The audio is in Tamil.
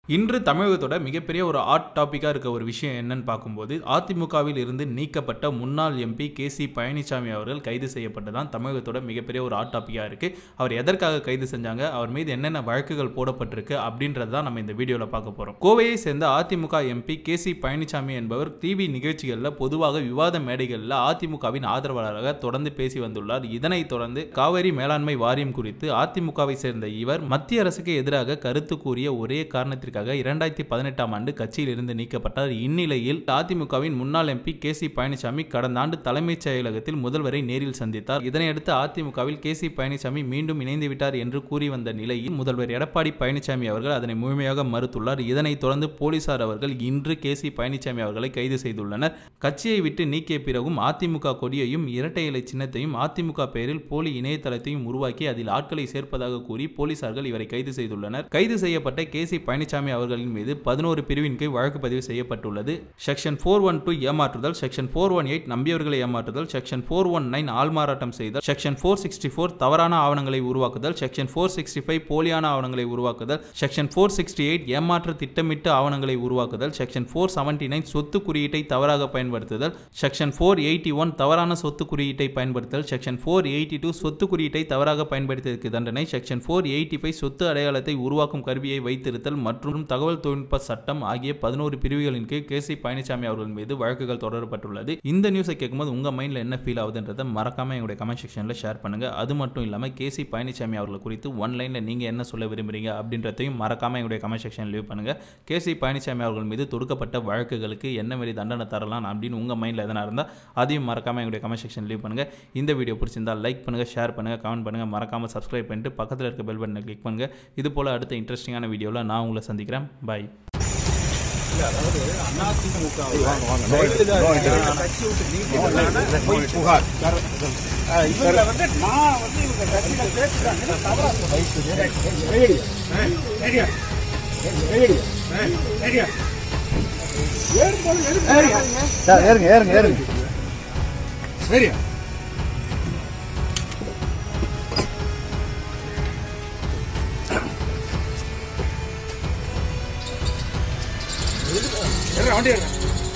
இன்று தமிழகத்தோட மிகப்பெரிய ஒரு ஹாட் டாப்பிக்காக இருக்க ஒரு விஷயம் என்னன்னு பார்க்கும்போது அதிமுகவில் இருந்து நீக்கப்பட்ட முன்னாள் எம்பி கே சி பழனிசாமி அவர்கள் கைது செய்யப்பட்டதான் தமிழகத்தோட மிகப்பெரிய ஒரு ஹாட் டாப்பிக்காக இருக்குது அவர் எதற்காக கைது செஞ்சாங்க அவர் மீது என்னென்ன வழக்குகள் போடப்பட்டிருக்கு அப்படின்றது தான் நம்ம இந்த வீடியோவில் பார்க்க போகிறோம் கோவையை சேர்ந்த AIADMK MP K C Palanisamy என்பவர் டிவி நிகழ்ச்சிகளில் பொதுவாக விவாத மேடைகளில் அதிமுகவின் ஆதரவாளராக தொடர்ந்து பேசி வந்துள்ளார் இதனைத் தொடர்ந்து காவிரி மேலாண்மை வாரியம் குறித்து அதிமுகவை சேர்ந்த இவர் மத்திய அரசுக்கு எதிராக கருத்து கூறிய ஒரே காரணத்திற்காக இரண்டாயிரத்தி பதினெட்டாம் ஆண்டு கட்சியில் இருந்து நீக்கப்பட்டார் இந்நிலையில் அதிமுகவின் முன்னாள் எம்பி கே சி பழனிசாமி கடந்த ஆண்டு தலைமைச் செயலகத்தில் முதல்வரை நேரில் சந்தித்தார் இதனையடுத்து அதிமுகவில் கே சி பழனிசாமி மீண்டும் இணைந்து விட்டார் என்று கூறி வந்த நிலையில் முதல்வர் எடப்பாடி பழனிசாமி அவர்கள் அதனை முழுமையாக மறுத்துள்ளார் இதனைத் தொடர்ந்து போலீசார் அவர்கள் இன்று கே சி பழனிசாமி அவர்களை கைது செய்துள்ளனர் கட்சியை விட்டு நீக்கிய பிறகும் அதிமுக கொடியையும் இரட்டை இலை சின்னத்தையும் அதிமுக பெயரில் போலி இணையதளத்தையும் உருவாக்கி அதில் ஆட்களை சேர்ப்பதாக கூறி போலீசார்கள் இவரை கைது செய்துள்ளனர் கைது செய்யப்பட்ட கே சி பழனிசாமி அவர்களின் மீது பதினோரு பிரிவின் கீழ் வழக்கு பதிவு செய்யப்பட்டுள்ளது செக்ஷன் ஃபோர் ஒன் டூ ஏமாற்றுதல் செக்ஷன் ஃபோர் ஒன் எயிட் நம்பியவர்களை ஏமாற்றுதல் செக்ஷன் ஃபோர் ஒன் நைன் ஆள்மாறாட்டம் செய்தல் செக்ஷன் ஃபோர் சிக்ஸ்டி ஃபோர் தவறான ஆவணங்களை உருவாக்குதல் செக்ஷன் ஃபோர் சிக்ஸ்டி ஃபைவ் போலியான ஆவணங்களை உருவாக்குதல் செக்ஷன் ஃபோர் சிக்ஸ்டி எயிட் ஏமாற்ற திட்டமிட்டு ஆவணங்களை உருவாக்குதல் செக்ஷன் ஃபோர் செவன்டி நைன் சொத்து குறியீட்டை தவறாக பயன்படுத்துதல் செக்ஷன் ஃபோர் எயிட்டி ஒன் தவறான சொத்து குறியீட்டை பயன்படுத்துதல் செக்ஷன் ஃபோர் எயிட்டி டூ சொத்து குறியீட்டை தவறாக பயன்படுத்தியதற்கு தண்டனை செக்ஷன் ஃபோர் எயிட்டி ஃபைவ் சொத்து அடையாளத்தை உருவாக்கும் கருவியை வைத்திருத்தல் மற்றும் தகவல் தொழில்நுட்ப சட்டம் ஆகிய பதினோரு பிரிவுகளின் கீழ் கே சி பழனிசாமி அவர்கள் மீது வழக்குகள் தொடரப்பட்டுள்ளது இந்த நியூஸை கேட்கும்போது உங்க மைண்ட்ல என்ன ஃபீல் ஆகுதுன்றதை மறக்காம எங்களுடைய கமெண்ட் செக்ஷன்ல ஷேர் பண்ணுங்க அது மட்டும் இல்லாம கே சி பழனிசாமி அவர்கள் குறித்து ஒன் லைன்ல நீங்க என்ன சொல்ல விரும்புறீங்க அப்படின்றதையும் மறக்காம எங்களுடைய கமெண்ட் செக்ஷன் லீவ் பண்ணுங்க கே சி பழனிசாமி அவர்கள் மீது தொடுக்கப்பட்ட வழக்குகளுக்கு என்ன மாதிரி தண்டனை தரலாம் அப்படின்னு உங்க மைண்ட்ல எதனா இருந்தா அதையும் மறக்காம எங்களுடைய கமெண்ட் செக்ஷன் லீவ் பண்ணுங்க இந்த வீடியோ பிடிச்சிருந்தா லைக் பண்ணுங்க ஷேர் பண்ணுங்க கமெண்ட் பண்ணுங்க மறக்காம சப்ஸ்கிரைப் பண்ணிட்டு பக்கத்தில் இருக்க பெல் பட்டனை கிளிக் பண்ணுங்க இது போல அடுத்த இன்ட்ரெஸ்டிங்கான வீடியோவில் நான் உங்களை சந்திக்கிறேன் பாய் இவங்க வந்து நான் வந்து இவங்க கட்சியில பேசுறாங்க தவறா ஏறுங்க ஏறுங்க ஏறுங்க சரியா வண்டி